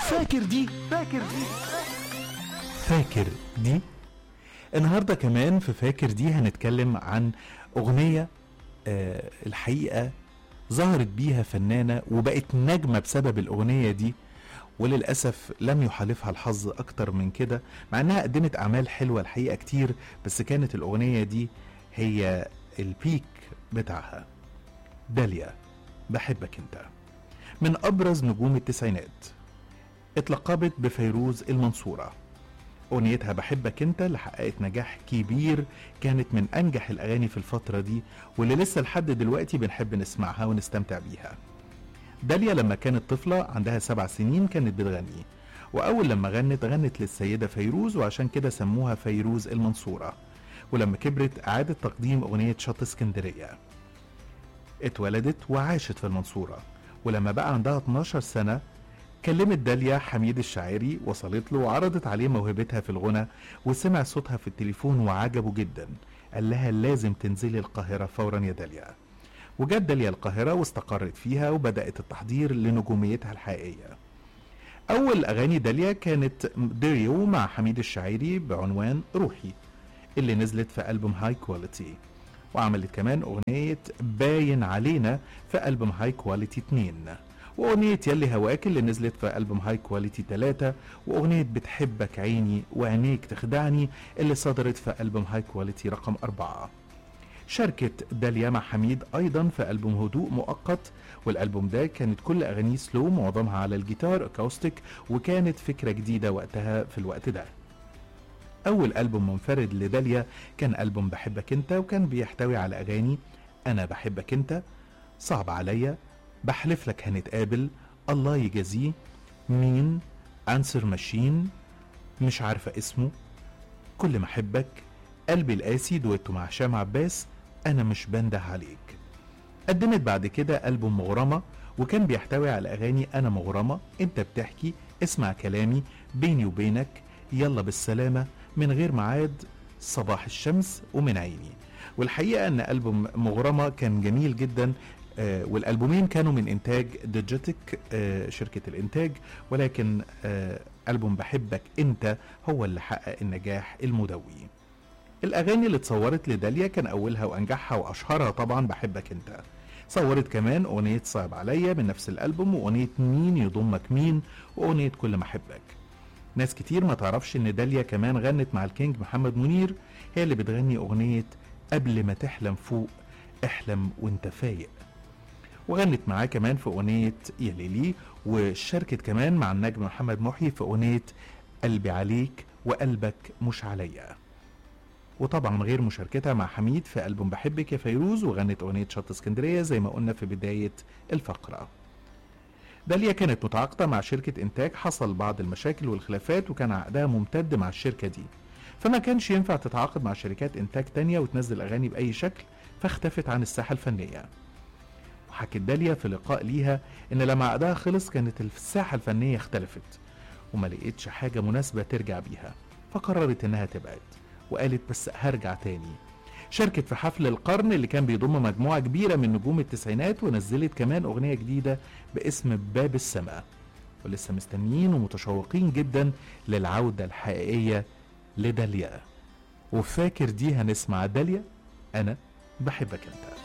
فاكر دي فاكر دي فاكر دي النهارده كمان في فاكر دي هنتكلم عن اغنيه آه الحقيقه ظهرت بيها فنانه وبقت نجمه بسبب الاغنيه دي وللاسف لم يحالفها الحظ اكتر من كده مع انها قدمت اعمال حلوه الحقيقه كتير بس كانت الاغنيه دي هي البيك بتاعها داليا بحبك انت من ابرز نجوم التسعينات اتلقبت بفيروز المنصوره أغنيتها بحبك أنت اللي حققت نجاح كبير كانت من أنجح الأغاني في الفترة دي واللي لسه لحد دلوقتي بنحب نسمعها ونستمتع بيها داليا لما كانت طفلة عندها سبع سنين كانت بتغني وأول لما غنت غنت للسيدة فيروز وعشان كده سموها فيروز المنصورة ولما كبرت أعادت تقديم أغنية شط اسكندرية اتولدت وعاشت في المنصورة ولما بقى عندها 12 سنة كلمت داليا حميد الشاعري وصلت له وعرضت عليه موهبتها في الغنى وسمع صوتها في التليفون وعجبه جدا قال لها لازم تنزلي القاهرة فورا يا داليا وجت داليا القاهرة واستقرت فيها وبدأت التحضير لنجوميتها الحقيقية أول أغاني داليا كانت ديريو مع حميد الشاعري بعنوان روحي اللي نزلت في ألبوم هاي كواليتي وعملت كمان أغنية باين علينا في ألبوم هاي كواليتي 2 وأغنية يلي هواك اللي نزلت في ألبوم هاي كواليتي 3 وأغنية بتحبك عيني وعينيك تخدعني اللي صدرت في ألبوم هاي كواليتي رقم 4 شاركت داليا مع حميد أيضا في ألبوم هدوء مؤقت والألبوم ده كانت كل أغانيه سلو معظمها على الجيتار أكاوستيك وكانت فكرة جديدة وقتها في الوقت ده أول ألبوم منفرد لداليا كان ألبوم بحبك أنت وكان بيحتوي على أغاني أنا بحبك أنت صعب عليا بحلف لك هنتقابل الله يجازيه مين أنسر ماشين مش عارفة اسمه كل ما أحبك قلبي القاسي دويتو مع هشام عباس أنا مش بنده عليك قدمت بعد كده ألبوم مغرمة وكان بيحتوي على أغاني أنا مغرمة أنت بتحكي اسمع كلامي بيني وبينك يلا بالسلامة من غير ميعاد صباح الشمس ومن عيني والحقيقة أن ألبوم مغرمة كان جميل جدا آه والألبومين كانوا من إنتاج ديجيتك آه شركة الإنتاج ولكن آه ألبوم بحبك أنت هو اللي حقق النجاح المدوي الأغاني اللي اتصورت لداليا كان أولها وأنجحها وأشهرها طبعا بحبك أنت صورت كمان أغنية صعب عليا من نفس الألبوم وأغنية مين يضمك مين وأغنية كل ما أحبك ناس كتير ما تعرفش ان داليا كمان غنت مع الكينج محمد منير هي اللي بتغني اغنية قبل ما تحلم فوق احلم وانت فايق وغنت معاه كمان في اغنية يا ليلي وشاركت كمان مع النجم محمد محي في اغنية قلبي عليك وقلبك مش عليا وطبعا غير مشاركتها مع حميد في ألبوم بحبك يا فيروز وغنت أغنية شط اسكندرية زي ما قلنا في بداية الفقرة داليا كانت متعاقدة مع شركة إنتاج حصل بعض المشاكل والخلافات وكان عقدها ممتد مع الشركة دي فما كانش ينفع تتعاقد مع شركات إنتاج تانية وتنزل أغاني بأي شكل فاختفت عن الساحة الفنية وحكت داليا في لقاء ليها إن لما عقدها خلص كانت الساحة الفنية اختلفت وما لقيتش حاجة مناسبة ترجع بيها فقررت إنها تبعد وقالت بس هرجع تاني شاركت في حفل القرن اللي كان بيضم مجموعة كبيرة من نجوم التسعينات ونزلت كمان أغنية جديدة باسم باب السماء ولسه مستنيين ومتشوقين جدا للعودة الحقيقية لداليا وفاكر دي هنسمع داليا أنا بحبك أنت